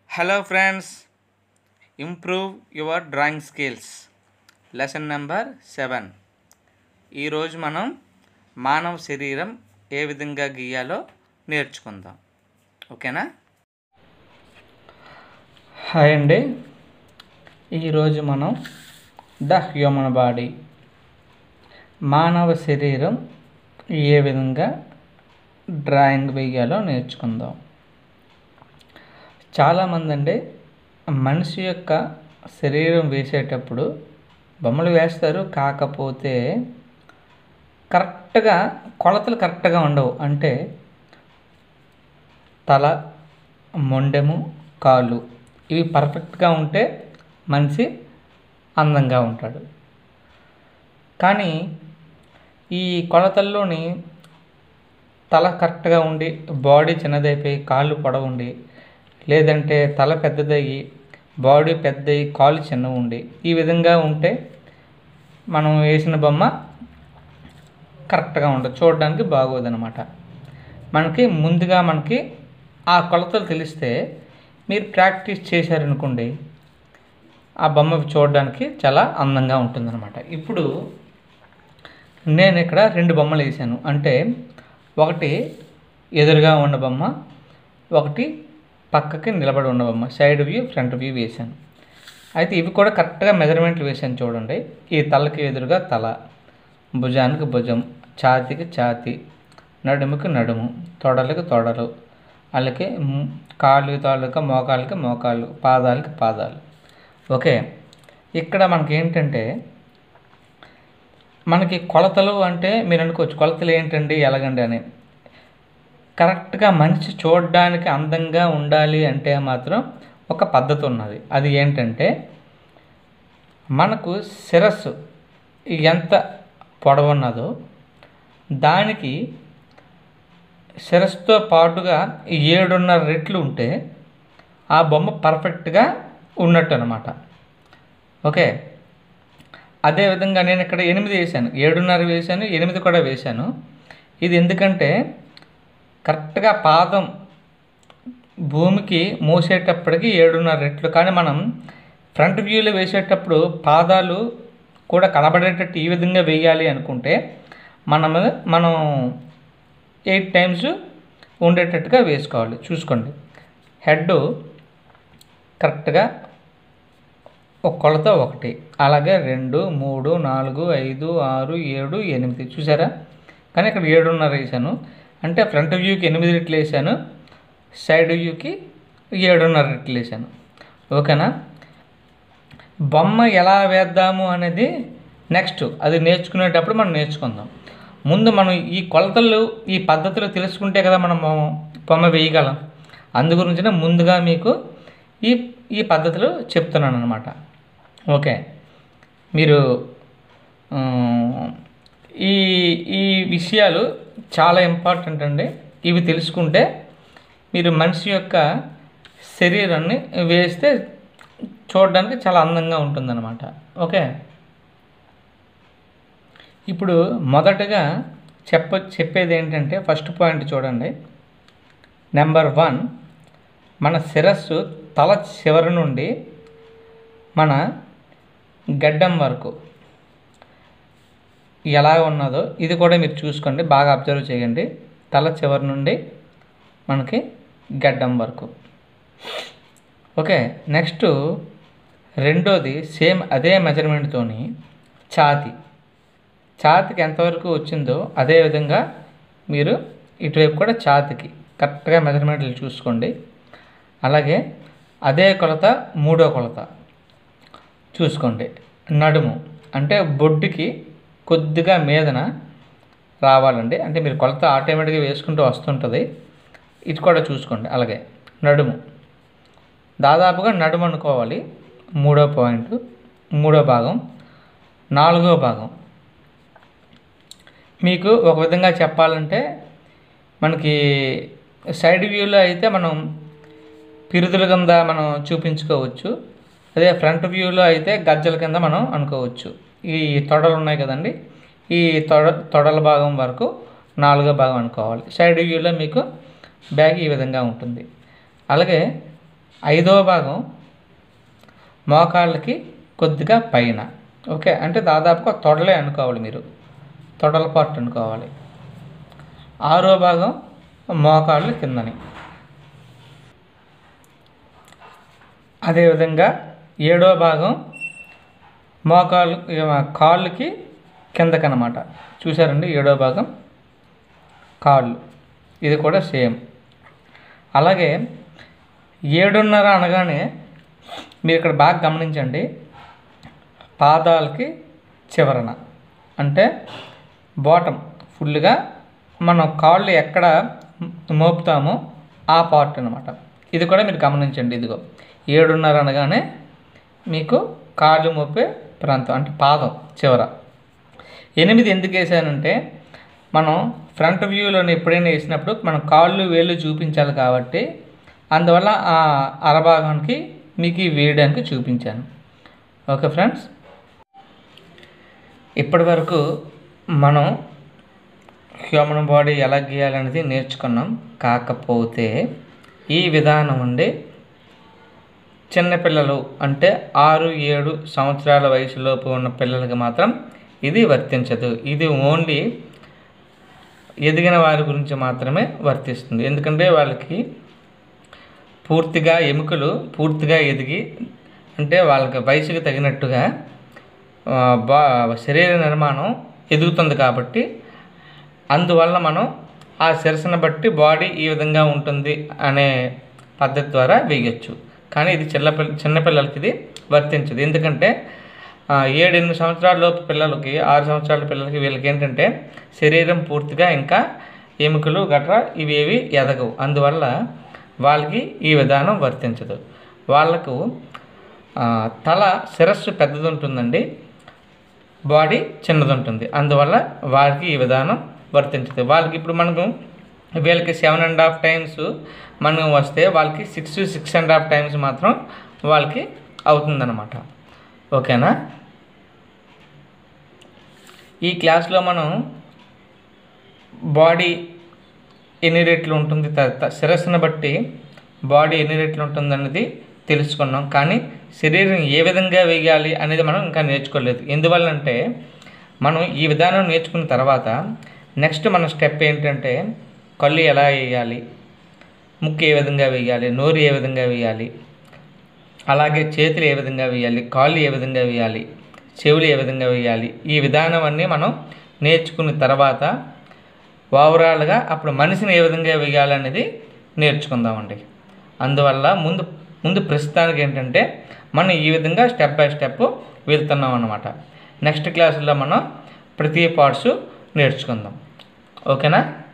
hello friends improve your drawing skills lesson number seven ఈరోజు మనం మానవ శరీరం ఏ విధంగా గీయాలో నేర్చుకుందాం ఓకేనా హాయ్ అండి ఈరోజు మనం ద హ్యూమన్ బాడీ మానవ శరీరం ఏ విధంగా డ్రాయింగ్ వేయాలో నేర్చుకుందాం చాలామంది అండి మనిషి యొక్క శరీరం వేసేటప్పుడు బొమ్మలు వేస్తారు కాకపోతే కరెక్ట్గా కొలతలు కరెక్ట్గా ఉండవు అంటే తల మొండెము కాళ్ళు ఇవి పర్ఫెక్ట్గా ఉంటే మనిషి అందంగా ఉంటాడు కానీ ఈ కొలతల్లోని తల కరెక్ట్గా ఉండి బాడీ చిన్నదైపోయి కాళ్ళు పొడవుండి లేదంటే తల పెద్దదయ్యి బాడీ పెద్దయి కాళ్ళు చిన్నవి ఉండి ఈ విధంగా ఉంటే మనం వేసిన బొమ్మ కరెక్ట్గా ఉండదు చూడడానికి బాగోదన్నమాట మనకి ముందుగా మనకి ఆ కొలతలు తెలిస్తే మీరు ప్రాక్టీస్ చేశారనుకోండి ఆ బొమ్మ చూడడానికి చాలా అందంగా ఉంటుందన్నమాట ఇప్పుడు నేను ఇక్కడ రెండు బొమ్మలు వేసాను అంటే ఒకటి ఎదురుగా ఉన్న బొమ్మ ఒకటి పక్కకి నిలబడి ఉన్న బొమ్మ సైడ్ వ్యూ ఫ్రంట్ వ్యూ వేసాను అయితే ఇవి కూడా కరెక్ట్గా మెజర్మెంట్లు వేసాను చూడండి ఈ తలకి ఎదురుగా తల భుజానికి భుజం ఛాతీకి ఛాతీ నడుముకి నడుము తొడలకి తొడలు అలాగే మ్, కాళ్ళు తాలూకా మోకాళ్ళకి మోకాళ్ళు పాదాలకి పాదాలు ఓకే ఇక్కడ మనకి ఏంటంటే మనకి కొలతలు అంటే మీరు అనుకోవచ్చు కొలతలు ఏంటండి ఎలాగండి అని కరెక్ట్గా మనిషి చూడడానికి అందంగా ఉండాలి అంటే మాత్రం ఒక పద్ధతి ఉన్నది అది ఏంటంటే మనకు శిరస్సు ఎంత పొడవున్నదో దానికి శిరస్సుతో పాటుగా ఏడున్నర రెట్లు ఉంటే ఆ బొమ్మ పర్ఫెక్ట్గా ఉన్నట్టు అనమాట ఓకే అదేవిధంగా నేను ఇక్కడ ఎనిమిది వేసాను ఏడున్నర వేసాను ఎనిమిది కూడా వేశాను ఇది ఎందుకంటే కరెక్ట్గా పాదం భూమికి మోసేటప్పటికి ఏడున్నర రెట్లు కానీ మనం ఫ్రంట్ వ్యూలో వేసేటప్పుడు పాదాలు కూడా కనబడేటట్టు ఈ విధంగా వేయాలి అనుకుంటే మనం మనం ఎయిట్ టైమ్స్ ఉండేటట్టుగా వేసుకోవాలి చూసుకోండి హెడ్ కరెక్ట్గా ఒక కొలత ఒకటి అలాగే రెండు మూడు నాలుగు ఐదు ఆరు ఏడు ఎనిమిది చూసారా కానీ ఇక్కడ ఏడున్నర వేసాను అంటే ఫ్రంట్ వ్యూకి ఎనిమిది రెట్లు వేసాను సైడ్ వ్యూకి ఏడున్నర రెట్లు వేసాను ఓకేనా బొమ్మ ఎలా వేద్దాము అనేది నెక్స్ట్ అది నేర్చుకునేటప్పుడు మనం నేర్చుకుందాం ముందు మనం ఈ కొలతలు ఈ పద్ధతులు తెలుసుకుంటే కదా మనం బొమ్మ వేయగలం అందు గురించిన ముందుగా మీకు ఈ ఈ పద్ధతులు చెప్తున్నాను అనమాట ఓకే మీరు ఆ, ఈ ఈ విషయాలు చాలా ఇంపార్టెంట్ అండి ఇవి తెలుసుకుంటే మీరు మనిషి యొక్క శరీరాన్ని వేస్తే చూడడానికి చాలా అందంగా ఉంటుందన్నమాట ఓకే ఇప్పుడు మొదటగా చెప్ప చెప్పేది ఏంటంటే ఫస్ట్ పాయింట్ చూడండి నెంబర్ వన్ మన శిరస్సు తల చివరి నుండి మన గడ్డం వరకు ఎలా ఉన్నదో ఇది కూడా మీరు చూసుకోండి బాగా అబ్జర్వ్ చేయండి తల చివరి నుండి మనకి గడ్డం వరకు ఓకే నెక్స్ట్ రెండోది సేమ్ అదే మెజర్మెంట్తోని ఛాతి ఛాతికి ఎంతవరకు వచ్చిందో అదే విధంగా మీరు ఇటువైపు కూడా ఛాతికి కరెక్ట్గా మెజర్మెంట్లు చూసుకోండి అలాగే అదే కొలత మూడో కొలత చూసుకోండి నడుము అంటే బొడ్డుకి కొద్దిగా మీదన రావాలండి అంటే మీరు కొలత ఆటోమేటిక్గా వేసుకుంటూ వస్తుంటుంది ఇది కూడా చూసుకోండి అలాగే నడుము దాదాపుగా నడుము అనుకోవాలి మూడో పాయింట్ మూడో భాగం నాలుగో భాగం మీకు ఒక విధంగా చెప్పాలంటే మనకి సైడ్ వ్యూలో అయితే మనం పిరుదుల కింద మనం చూపించుకోవచ్చు అదే ఫ్రంట్ వ్యూలో అయితే గజ్జల కింద మనం అనుకోవచ్చు ఈ తొడలు ఉన్నాయి కదండి ఈ తొడ తొడల భాగం వరకు నాలుగో భాగం అనుకోవాలి సైడ్ వ్యూలో మీకు బ్యాగ్ ఈ విధంగా ఉంటుంది అలాగే ఐదవ భాగం మోకాళ్ళకి కొద్దిగా పైన ఓకే అంటే దాదాపుగా తొడలే అనుకోవాలి మీరు తొడల పార్ట్ అనుకోవాలి ఆరో భాగం మోకాళ్ళు కిందని అదేవిధంగా ఏడో భాగం మోకాళ్ళు కాళ్ళకి కిందకనమాట చూసారండి ఏడో భాగం కాళ్ళు ఇది కూడా సేమ్ అలాగే ఏడున్నర అనగానే మీరు ఇక్కడ బాగా గమనించండి పాదాలకి చివరన అంటే బాటం ఫుల్గా మనం కాళ్ళు ఎక్కడ మోపుతామో ఆ పార్ట్ అనమాట ఇది కూడా మీరు గమనించండి ఇదిగో ఏడున్నర అనగానే మీకు కాళ్ళు మోపే ప్రాంతం అంటే పాదం చివర ఎనిమిది ఎందుకు వేసానంటే మనం ఫ్రంట్ వ్యూలోని ఎప్పుడైనా వేసినప్పుడు మనం కాళ్ళు వేళ్ళు చూపించాలి కాబట్టి అందువల్ల ఆ అరభాగానికి మీకు ఈ వేయడానికి చూపించాను ఓకే ఫ్రెండ్స్ ఇప్పటి వరకు మనం హ్యూమన్ బాడీ ఎలా గీయాలనేది నేర్చుకున్నాం కాకపోతే ఈ విధానం ఉండి చిన్నపిల్లలు అంటే ఆరు ఏడు సంవత్సరాల వయసులోపు ఉన్న పిల్లలకి మాత్రం ఇది వర్తించదు ఇది ఓన్లీ ఎదిగిన వారి గురించి మాత్రమే వర్తిస్తుంది ఎందుకంటే వాళ్ళకి పూర్తిగా ఎముకలు పూర్తిగా ఎదిగి అంటే వాళ్ళకి వయసుకి తగినట్టుగా ఆ, బా శరీర నిర్మాణం ఎదుగుతుంది కాబట్టి అందువల్ల మనం ఆ శిరస్సును బట్టి బాడీ ఈ విధంగా ఉంటుంది అనే పద్ధతి ద్వారా వేయచ్చు కానీ ఇది చిన్నపిల్ల చిన్నపిల్లలకి ఇది వర్తించదు ఎందుకంటే ఆ, ఏడు ఎనిమిది సంవత్సరాల లోపు పిల్లలకి ఆరు సంవత్సరాల పిల్లలకి వీళ్ళకి ఏంటంటే శరీరం పూర్తిగా ఇంకా ఎముకలు గట్రా ఇవి ఏవి ఎదగవు అందువల్ల వాళ్ళకి ఈ విధానం వర్తించదు వాళ్ళకు ఆ, తల శిరస్సు పెద్దది ఉంటుందండి బాడీ చిన్నది ఉంటుంది అందువల్ల వాళ్ళకి ఈ విధానం వర్తించదు వాళ్ళకి ఇప్పుడు మనకు వీళ్ళకి సెవెన్ అండ్ హాఫ్ టైమ్స్ మనం వస్తే వాళ్ళకి six six and half times మాత్రం వాళ్ళకి అవుతుందన్నమాట ఓకేనా ఈ క్లాస్లో మనం బాడీ ఎన్ని రెట్లు ఉంటుంది త- త- శిరస్సును బట్టి బాడీ ఎన్ని రెట్లు ఉంటుంది అనేది తెలుసుకున్నాం కానీ శరీరం ఏ విధంగా వేయాలి అనేది మనం ఇంకా నేర్చుకోలేదు ఎందువల్లంటే మనం ఈ విధానం నేర్చుకున్న తర్వాత నెక్స్ట్ మన స్టెప్ ఏంటంటే కళ్ళు ఎలా వేయాలి ముక్కు ఏ విధంగా వేయాలి నోరు ఏ విధంగా వేయాలి అలాగే చేతులు ఏ విధంగా వేయాలి కాళ్ళు ఏ విధంగా వేయాలి చెవులు ఏ విధంగా వేయాలి ఈ విధానం అన్నీ మనం నేర్చుకున్న తర్వాత ఓవరాల్గా అప్పుడు మనిషిని ఏ విధంగా వేయాలనేది నేర్చుకుందామండి అందువల్ల ముందు ముందు ప్రస్తుతానికి ఏంటంటే మనం ఈ విధంగా స్టెప్ బై స్టెప్ వెళ్తున్నాం అన్నమాట నెక్స్ట్ క్లాసులో మనం ప్రతి పార్ట్స్ నేర్చుకుందాం ఓకేనా